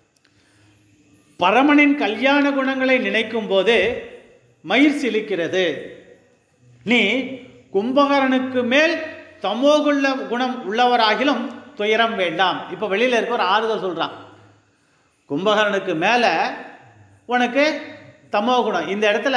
பரமனின் கல்யாண குணங்களை நினைக்கும் போது மயிர் சிலிக்கிறது நீ கும்பகரனுக்கு மேல் தமோகுள்ள குணம் உள்ளவராகிலும் துயரம் வேண்டாம் இப்போ வெளியில் இருக்க ஒரு ஆறுதல் சொல்கிறான் கும்பகரனுக்கு மேலே உனக்கு தமோ குணம் இந்த இடத்துல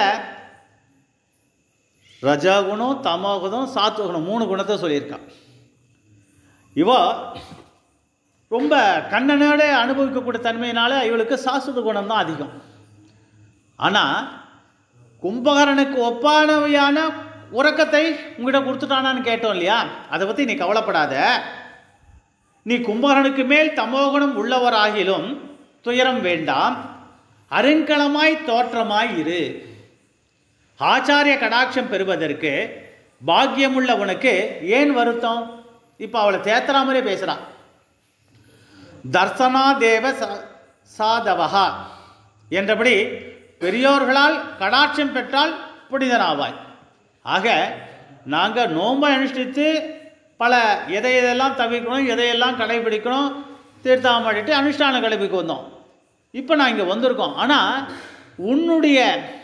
ரஜகுணம் தமோகுணம் சாத்துவகுணம் மூணு குணத்தை சொல்லியிருக்கான் இவோ ரொம்ப கண்ணனோட அனுபவிக்கக்கூடிய தன்மையினால இவளுக்கு சாஸ்வத குணம் தான் அதிகம் ஆனால் கும்பகரனுக்கு ஒப்பானவையான உறக்கத்தை உங்ககிட்ட கொடுத்துட்டானான்னு கேட்டோம் இல்லையா அதை பற்றி நீ கவலைப்படாத நீ கும்பகரனுக்கு மேல் தமோகுணம் உள்ளவராகிலும் துயரம் வேண்டாம் அருங்கலமாய் தோற்றமாய் இரு ஆச்சாரிய கடாட்சம் பெறுவதற்கு பாக்கியமுள்ள உனக்கு ஏன் வருத்தம் இப்போ அவளை தேத்துறா மாதிரியே பேசுகிறான் தர்சனா தேவ ச- சாதவஹா என்றபடி பெரியோர்களால் கடாட்சம் பெற்றால் புனிதன் ஆவாய் ஆக நாங்கள் நோன்பை அனுஷ்டித்து பல எதை எதையெல்லாம் தவிர்க்கணும் எதையெல்லாம் கடைபிடிக்கணும் தீர்த்தாமடிட்டு அனுஷ்டான கடைபிடிக்க வந்தோம் இப்போ நான் இங்கே வந்திருக்கோம் ஆனால் உன்னுடைய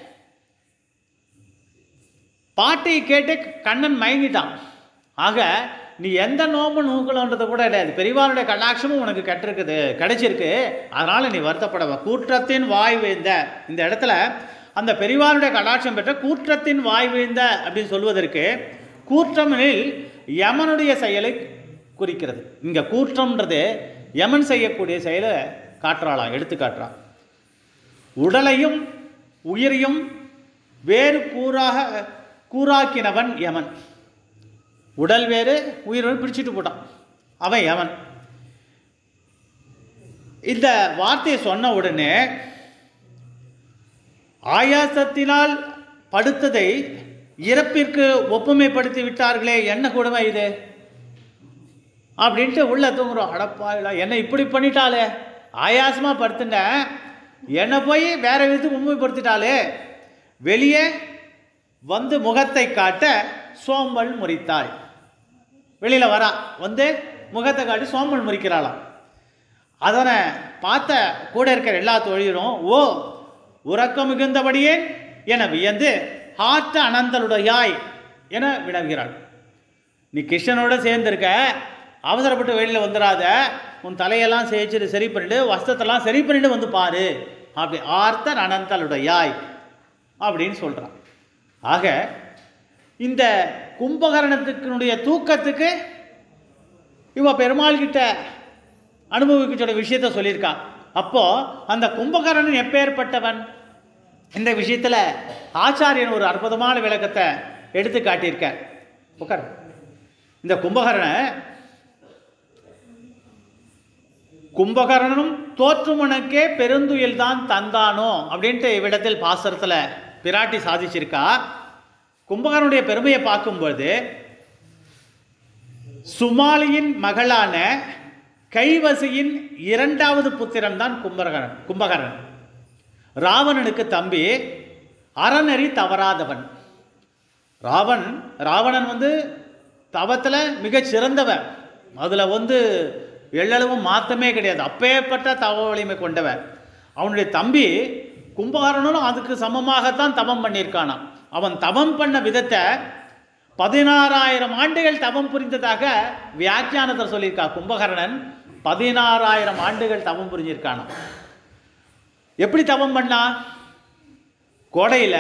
பாட்டை கேட்டு கண்ணன் மயங்கிட்டான் ஆக நீ எந்த நோம்பு நோக்கலன்றது கூட கிடையாது பெரியவாருடைய கடாட்சமும் உனக்கு கெட்டிருக்குது கிடைச்சிருக்கு அதனால் நீ வருத்தப்படவ கூற்றத்தின் வாய் வேந்த இந்த இடத்துல அந்த பெரியவாருடைய கடாட்சம் பெற்ற கூற்றத்தின் வாய் வேந்த அப்படின்னு சொல்வதற்கு கூற்றமெனில் யமனுடைய செயலை குறிக்கிறது இங்கே கூற்றம்ன்றது யமன் செய்யக்கூடிய செயலை காட்டுறாளாம் எடுத்து காட்டுறான் உடலையும் உயிரையும் வேறு கூறாக கூறாக்கினவன் யமன் உடல் வேறு உயிர் வேறு பிடிச்சிட்டு போட்டான் அவன் யமன் இந்த வார்த்தையை சொன்ன உடனே ஆயாசத்தினால் படுத்ததை இறப்பிற்கு ஒப்புமைப்படுத்தி விட்டார்களே என்ன கொடுமை இது அப்படின்ட்டு உள்ள தூங்குறோம் அடப்பாயிலா என்ன இப்படி பண்ணிட்டாளே ஆயாசமாக படுத்துட்டேன் என்னை போய் வேற விதத்துக்கு உண்மைப்படுத்திட்டாளே வெளியே வந்து முகத்தை காட்ட சோம்பல் முறித்தாள் வெளியில் வரா வந்து முகத்தை காட்டி சோம்பல் முறிக்கிறாளாம் அதனை பார்த்த கூட இருக்கிற எல்லா தொழிலும் ஓ உறக்கம் மிகுந்தபடியே என வியந்து ஆற்ற அனந்தலுடையாய் என வினவுகிறாள் நீ கிருஷ்ணனோட சேர்ந்திருக்க அவசரப்பட்டு வெளியில் வந்துடாத உன் தலையெல்லாம் சேச்சிட்டு சரி பண்ணிட்டு வஸ்திரத்தெல்லாம் சரி பண்ணிட்டு வந்து பாரு அப்படி ஆர்த்த அனந்தலுடையாய் அப்படின்னு சொல்கிறான் ஆக இந்த கும்பகரணத்துக்குனுடைய தூக்கத்துக்கு இவ பெருமாள் கிட்ட அனுபவிக்க சொல்ல விஷயத்த சொல்லியிருக்கா அப்போ அந்த கும்பகரணன் எப்பேற்பட்டவன் இந்த விஷயத்துல ஆச்சாரியன் ஒரு அற்புதமான விளக்கத்தை எடுத்து காட்டியிருக்க உட்கார் இந்த கும்பகரண கும்பகரணனும் தோற்றுமனுக்கே பெருந்துயில் தான் தந்தானோ அப்படின்ட்டு இவ்விடத்தில் பாசரத்தில் பிராட்டி சாதிச்சிருக்கா கும்பகரனுடைய பெருமையை பார்க்கும்பொழுது சுமாலியின் மகளான கைவசியின் இரண்டாவது புத்திரன் தான் கும்பகரன் கும்பகரன் ராவணனுக்கு தம்பி அறநெறி தவறாதவன் ராவன் ராவணன் வந்து தவத்தில் மிகச் சிறந்தவன் அதில் வந்து எள்ளளவும் மாற்றமே கிடையாது அப்பேற்பட்ட தவ வலிமை கொண்டவன் அவனுடைய தம்பி கும்பகரனும் அதுக்கு சமமாகத்தான் தவம் பண்ணியிருக்கானாம் அவன் தவம் பண்ண விதத்தை பதினாறாயிரம் ஆண்டுகள் தவம் புரிந்ததாக வியாக்கியானத்தில் சொல்லியிருக்கா கும்பகர்ணன் பதினாறாயிரம் ஆண்டுகள் தவம் புரிஞ்சிருக்கானாம் எப்படி தவம் பண்ணா கோடையில்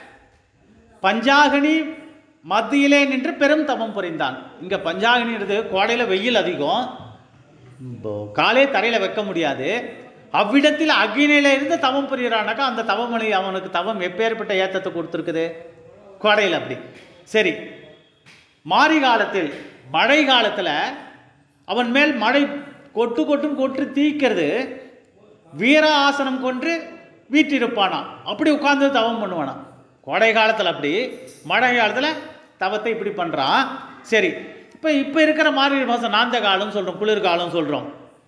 பஞ்சாகனி மத்தியிலே நின்று பெரும் தவம் புரிந்தான் இங்கே பஞ்சாகனின்றது கோடையில் வெயில் அதிகம் இப்போ காலே தரையில் வைக்க முடியாது அவ்விடத்தில் அக்னியில இருந்து தவம் புரிகிறானாக்கா அந்த தவமொழி அவனுக்கு தவம் எப்பேற்பட்ட ஏத்தத்தை கொடுத்துருக்குது கோடையில் அப்படி சரி மாரி காலத்தில் மழை காலத்தில் அவன் மேல் மழை கொட்டு கொட்டும் கொட்டு தீக்கிறது வீர ஆசனம் கொன்று வீற்றிருப்பானாம் அப்படி உட்கார்ந்து தவம் பண்ணுவானாம் கோடை காலத்தில் அப்படி மழை காலத்தில் தவத்தை இப்படி பண்ணுறான் சரி இப்போ இப்போ இருக்கிற மார்கழி மாதம் நாந்த காலம் சொல்கிறோம் குளிர்காலம் சொல்கிறோம்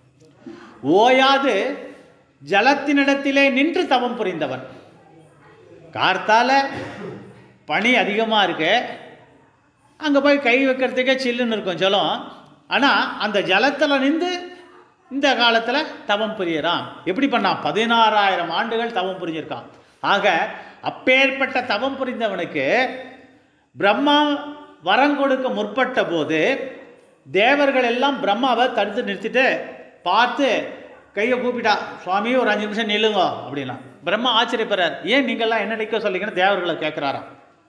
ஓயாது ஜலத்தினிடத்திலே நின்று தவம் புரிந்தவன் கார்த்தால பனி அதிகமாக இருக்கு அங்கே போய் கை வைக்கிறதுக்கே சில்லுன்னு இருக்கும் ஜலம் ஆனால் அந்த ஜலத்தில் நின்று இந்த காலத்தில் தவம் புரியறான் எப்படி பண்ணான் பதினாறாயிரம் ஆண்டுகள் தவம் புரிஞ்சிருக்கான் ஆக அப்பேற்பட்ட தவம் புரிந்தவனுக்கு பிரம்மா வரம் கொடுக்க முற்பட்ட போது தேவர்கள் எல்லாம் பிரம்மாவை தடுத்து நிறுத்திட்டு பார்த்து கையை கூப்பிட்டா சுவாமி ஒரு அஞ்சு நிமிஷம் நில்லுங்க அப்படின்னா பிரம்மா ஆச்சரியப்படுறார் ஏன் நீங்கள்லாம் என்ன நிற்க சொல்லிங்கன்னு தேவர்களை கேட்குறாராம்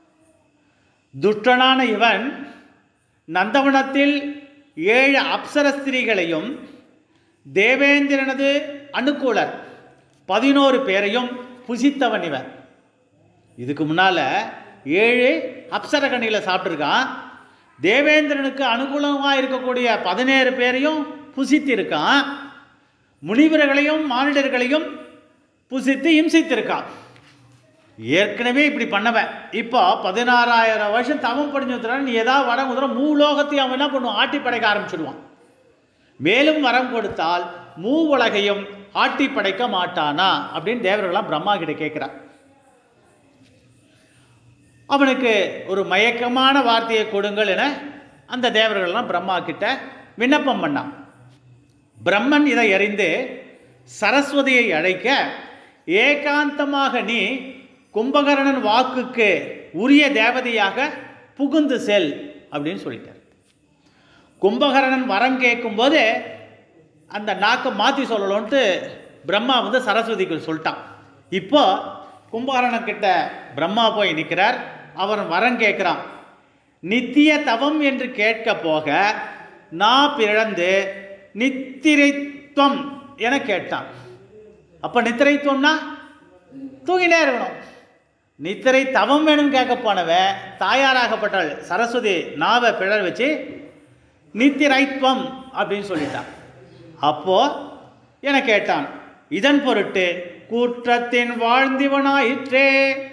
துஷ்டனான இவன் நந்தவனத்தில் ஏழு அப்சர ஸ்திரீகளையும் தேவேந்திரனது அனுகூலர் பதினோரு பேரையும் புசித்தவன் இவன் இதுக்கு முன்னால் ஏழு அப்சரகணிகளை சாப்பிட்ருக்கான் தேவேந்திரனுக்கு அனுகூலமாக இருக்கக்கூடிய பதினேழு பேரையும் புசித்திருக்கான் முனிவர்களையும் மானிடர்களையும் புசித்து இம்சித்திருக்கான் ஏற்கனவே இப்படி பண்ணவன் இப்போ பதினாறாயிரம் வருஷம் தவம் படிஞ்சு நீ ஏதாவது வரம் கொடுத்துற மூலோகத்தையும் அவன் என்ன பண்ணுவான் ஆட்டி படைக்க ஆரம்பிச்சிடுவான் மேலும் வரம் கொடுத்தால் மூ உலகையும் ஆட்டி படைக்க மாட்டானா அப்படின்னு தேவர்கள்லாம் பிரம்மா கிட்ட கேட்குறான் அவனுக்கு ஒரு மயக்கமான வார்த்தையை கொடுங்கள் என அந்த தேவர்கள்லாம் பிரம்மா கிட்ட விண்ணப்பம் பண்ணான் பிரம்மன் இதை அறிந்து சரஸ்வதியை அழைக்க ஏகாந்தமாக நீ கும்பகர்ணன் வாக்குக்கு உரிய தேவதையாக புகுந்து செல் அப்படின்னு சொல்லிட்டார் கும்பகர்ணன் வரம் கேட்கும்போது அந்த நாக்கை மாற்றி சொல்லணும்ட்டு பிரம்மா வந்து சரஸ்வதிக்கு சொல்லிட்டான் இப்போ கும்பகர்ணன் கிட்ட பிரம்மா போய் நிற்கிறார் அவன் வரம் கேட்குறான் நித்திய தவம் என்று கேட்க போக நான் பிறந்து நித்திரைத்துவம் என கேட்டான் அப்போ நித்திரைத்துவம்னா தூங்கினே இருக்கணும் நித்திரை தவம் வேணும்னு கேட்க போனவன் தாயாராகப்பட்டாள் சரஸ்வதி நாவை பிழர் வச்சு நித்திரைத்துவம் அப்படின்னு சொல்லிட்டான் அப்போ என கேட்டான் இதன் பொருட்டு கூற்றத்தின் வாழ்ந்திவனாயிற்றே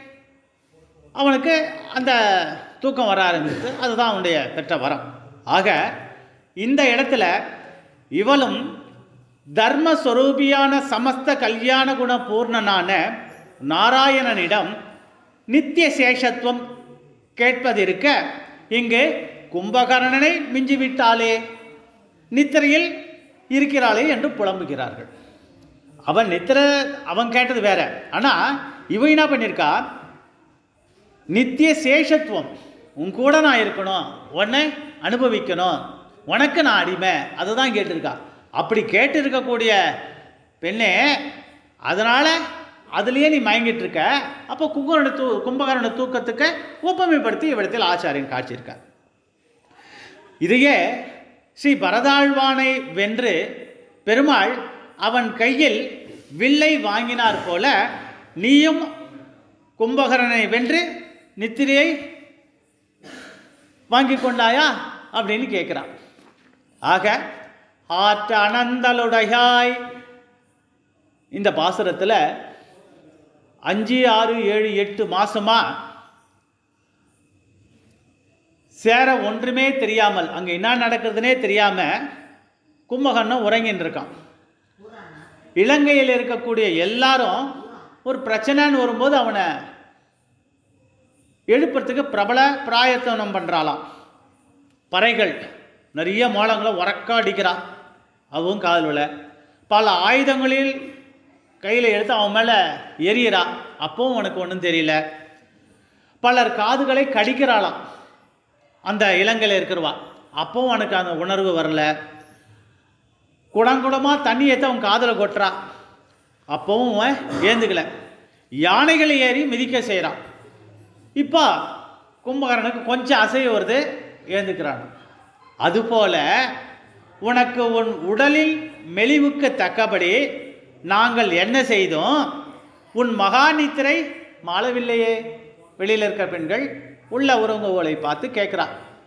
அவனுக்கு அந்த தூக்கம் வர ஆரம்பித்து அதுதான் அவனுடைய பெற்ற வரம் ஆக இந்த இடத்துல இவளும் தர்மஸ்வரூபியான சமஸ்த கல்யாண குண பூர்ணனான நாராயணனிடம் நித்திய சேஷத்துவம் கேட்பதிருக்க இங்கு கும்பகர்ணனை மிஞ்சிவிட்டாளே நித்திரையில் இருக்கிறாளே என்று புலம்புகிறார்கள் அவன் நித்திர அவன் கேட்டது வேற ஆனால் இவன் என்ன பண்ணியிருக்கா நித்திய சேஷத்துவம் உன் கூட நான் இருக்கணும் உன்னை அனுபவிக்கணும் உனக்கு நான் அடிமை அதுதான் கேட்டிருக்கா அப்படி கேட்டு இருக்கக்கூடிய பெண்ணே அதனால் அதுலேயே நீ மயங்கிட்டு இருக்க அப்போ கும்பகரண தூ கும்பகரண தூக்கத்துக்கு ஒப்புமைப்படுத்தி இவ்விடத்தில் ஆச்சாரியன் காட்சியிருக்கார் இதையே ஸ்ரீ பரதாழ்வானை வென்று பெருமாள் அவன் கையில் வில்லை வாங்கினார் போல நீயும் கும்பகரனை வென்று நித்திரையை வாங்கி கொண்டாயா அப்படின்னு கேட்குறான் ஆக ஆற்ற அனந்தலுடையாய் இந்த பாசுரத்தில் அஞ்சு ஆறு ஏழு எட்டு மாசமா சேர ஒன்றுமே தெரியாமல் அங்கே என்ன நடக்குதுன்னே தெரியாம கும்பகர்ணம் உறங்கின்னு இருக்கான் இலங்கையில் இருக்கக்கூடிய எல்லாரும் ஒரு பிரச்சனைன்னு வரும்போது அவனை எழுப்புறதுக்கு பிரபல பிராயத்தனம் பண்ணுறாளாம் பறைகள் நிறைய மோளங்களை உறக்கா அடிக்கிறான் அதுவும் காதல் விழ பல ஆயுதங்களில் கையில் எடுத்து அவன் மேலே எரியறா அப்பவும் உனக்கு ஒன்றும் தெரியல பலர் காதுகளை கடிக்கிறாளாம் அந்த இலங்கையில் இருக்கிறவா அப்பவும் அவனுக்கு அந்த உணர்வு வரல குடங்குடமாக தண்ணி ஏற்ற அவன் காதில் கொட்டுறா அப்பவும் அவன் ஏந்துக்கல யானைகளை ஏறி மிதிக்க செய்கிறான் இப்போ கும்பகரனுக்கு கொஞ்சம் அசைவு வருது ஏந்துக்கிறான் அதுபோல உனக்கு உன் உடலில் மெலிவுக்கு தக்கபடி நாங்கள் என்ன செய்தோம் உன் மகா நித்திரை மாளவில்லையே வெளியில் இருக்கிற பெண்கள் உள்ள உறங்குவோலை பார்த்து கேட்குறா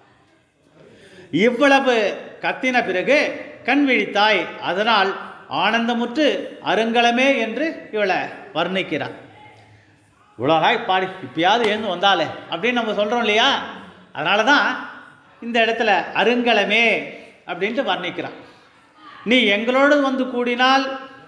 இவ்வளவு கத்தின பிறகு கண் விழித்தாய் அதனால் ஆனந்தமுற்று அருங்கலமே என்று இவளை வர்ணிக்கிறார் இவ்வளோகாய் பாடி இப்பயாவது எழுந்து வந்தாலே அப்படின்னு நம்ம சொல்கிறோம் இல்லையா அதனால தான் இந்த இடத்துல அருங்கலமே அப்படின்ட்டு வர்ணிக்கிறான் நீ எங்களோடு வந்து கூடினால்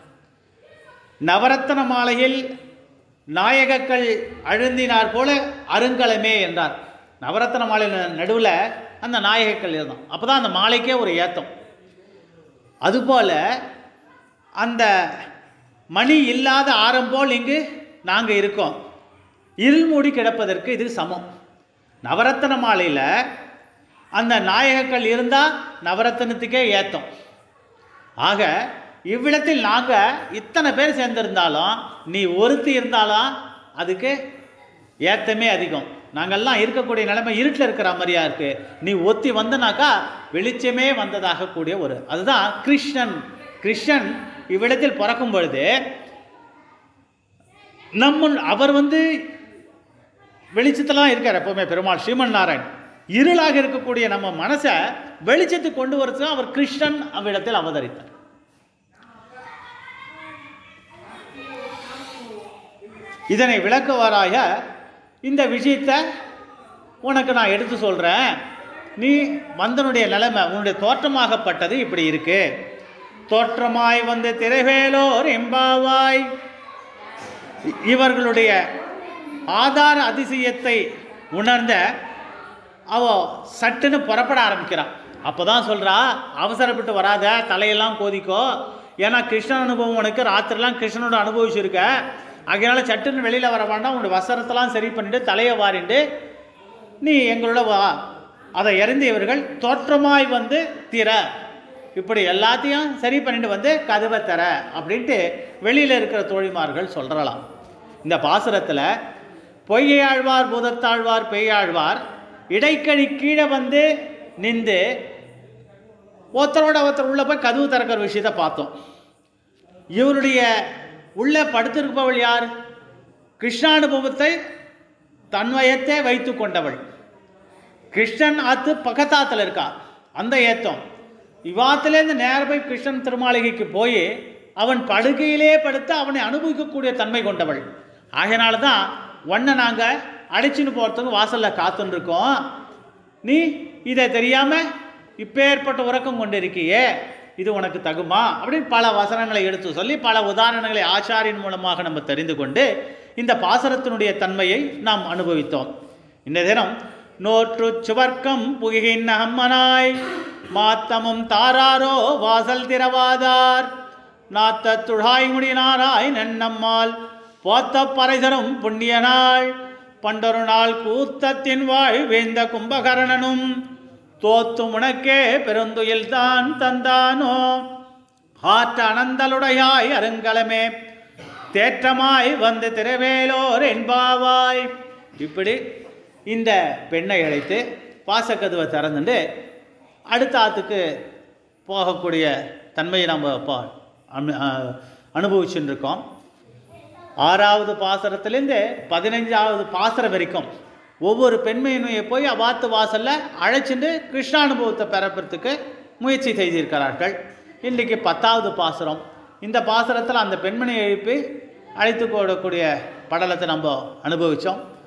நவரத்தன மாலையில் நாயகக்கள் அழுந்தினார் போல அருங்கலமே என்றார் நவரத்தன மாலை நடுவில் அந்த நாயகக்கள் இருந்தான் அப்போ தான் அந்த மாலைக்கே ஒரு ஏத்தம் அதுபோல் அந்த மணி இல்லாத ஆரம் போல் இங்கு நாங்கள் இருக்கோம் இருள் மூடி கிடப்பதற்கு இது சமம் நவரத்தன மாலையில் அந்த நாயகக்கள் இருந்தால் நவரத்தனத்துக்கே ஏத்தம் ஆக இவ்விடத்தில் நாங்கள் இத்தனை பேர் சேர்ந்திருந்தாலும் நீ ஒருத்தி இருந்தாலும் அதுக்கு ஏத்தமே அதிகம் நாங்கள்லாம் இருக்கக்கூடிய நிலைமை இருட்டில் இருக்கிற மாதிரியா இருக்கு நீ ஒத்தி வந்தனாக்கா வெளிச்சமே வந்ததாக கூடிய ஒரு அதுதான் கிருஷ்ணன் கிருஷ்ணன் இவ்விடத்தில் பிறக்கும் பொழுது நம்ம அவர் வந்து வெளிச்சத்தெல்லாம் இருக்கார் எப்பவுமே பெருமாள் ஸ்ரீமன் நாராயண் இருளாக இருக்கக்கூடிய நம்ம மனசை வெளிச்சத்துக்கு கொண்டு வரது அவர் கிருஷ்ணன் அவ்விடத்தில் அவதரித்தார் இதனை விளக்குவாராய இந்த விஷயத்தை உனக்கு நான் எடுத்து சொல்கிறேன் நீ மந்தனுடைய நிலைமை உன்னுடைய தோற்றமாகப்பட்டது இப்படி இருக்கு தோற்றமாய் வந்து திரைவேலோர் எம்பாவாய் இவர்களுடைய ஆதார அதிசயத்தை உணர்ந்த அவ சட்டுன்னு புறப்பட ஆரம்பிக்கிறான் அப்போ தான் சொல்கிறா அவசரப்பட்டு வராத தலையெல்லாம் கோதிக்கோ ஏன்னா கிருஷ்ணன் அனுபவம் உனக்கு ராத்திரிலாம் கிருஷ்ணனோட அனுபவிச்சிருக்க அதனால சட்டுன்னு வெளியில் வர வேண்டாம் உன்னோட வசரத்தெல்லாம் சரி பண்ணிட்டு தலையை வாரிண்டு நீ எங்களோட வா அதை இறந்தியவர்கள் தோற்றமாய் வந்து திற இப்படி எல்லாத்தையும் சரி பண்ணிட்டு வந்து கதவை தர அப்படின்ட்டு வெளியில் இருக்கிற தோழிமார்கள் சொல்கிறலாம் இந்த பாசுரத்தில் பொய்யாழ்வார் பூதத்தாழ்வார் பெய்யாழ்வார் இடைக்கழி கீழே வந்து நின்று ஒருத்தரோட ஒருத்தர் உள்ளே போய் கதவு திறக்கிற விஷயத்தை பார்த்தோம் இவருடைய உள்ளே படுத்திருப்பவள் யார் கிருஷ்ணானுபவத்தை தன்வயத்தை வைத்து கொண்டவள் கிருஷ்ணன் ஆத்து பக்கத்தாத்தில் இருக்கா அந்த ஏத்தம் இவாத்துலேருந்து நேர போய் கிருஷ்ணன் திருமாளிகைக்கு போய் அவன் படுகையிலே படுத்து அவனை அனுபவிக்கக்கூடிய தன்மை கொண்டவள் ஆகையினால தான் ஒன்றை நாங்கள் அடிச்சுன்னு போகிறதுக்கு வாசலில் காத்துன்னு இருக்கோம் நீ இதை தெரியாமல் இப்பேற்பட்ட உறக்கம் கொண்டிருக்கியே இது உனக்கு தகுமா அப்படின்னு பல வசனங்களை எடுத்து சொல்லி பல உதாரணங்களை ஆச்சாரியின் மூலமாக நம்ம தெரிந்து கொண்டு இந்த பாசரத்தினுடைய தன்மையை நாம் அனுபவித்தோம் இந்த தினம் நோற்று சுவர்க்கம் புகின் அம்மனாய் மாத்தமும் தாராரோ வாசல் திறவாதார் நாத்த துழாய் முடினாராய் நன்னம்மாள் போத்த பறைதரும் புண்ணிய நாள் பண்டொரு நாள் கூத்தத்தின் வாழ் வேந்த கும்பகரணனும் தோத்து உனக்கே பெருந்துயில் தான் தந்தானோ ஆற்ற அனந்தலுடையாய் அருங்கலமே தேற்றமாய் வந்து திரவேலோர் என்பாவாய் இப்படி இந்த பெண்ணை அழைத்து பாசக்கதுவை திறந்துட்டு அடுத்த ஆத்துக்கு போகக்கூடிய தன்மையை நம்ம இப்போ அனு அ- அனுபவிச்சுட்டு இருக்கோம் ஆறாவது பாசரத்துலேருந்து பதினஞ்சாவது பாசரம் வரைக்கும் ஒவ்வொரு பெண்மையினுயை போய் அவாத்து வாசலில் அழைச்சிட்டு கிருஷ்ணானுபவத்தை பெறப்படுறதுக்கு முயற்சி செய்திருக்கிறார்கள் இன்றைக்கி பத்தாவது பாசுரம் இந்த பாசுரத்தில் அந்த பெண்மணியை எழுப்பி அழைத்து போடக்கூடிய படலத்தை நம்ம அனுபவித்தோம்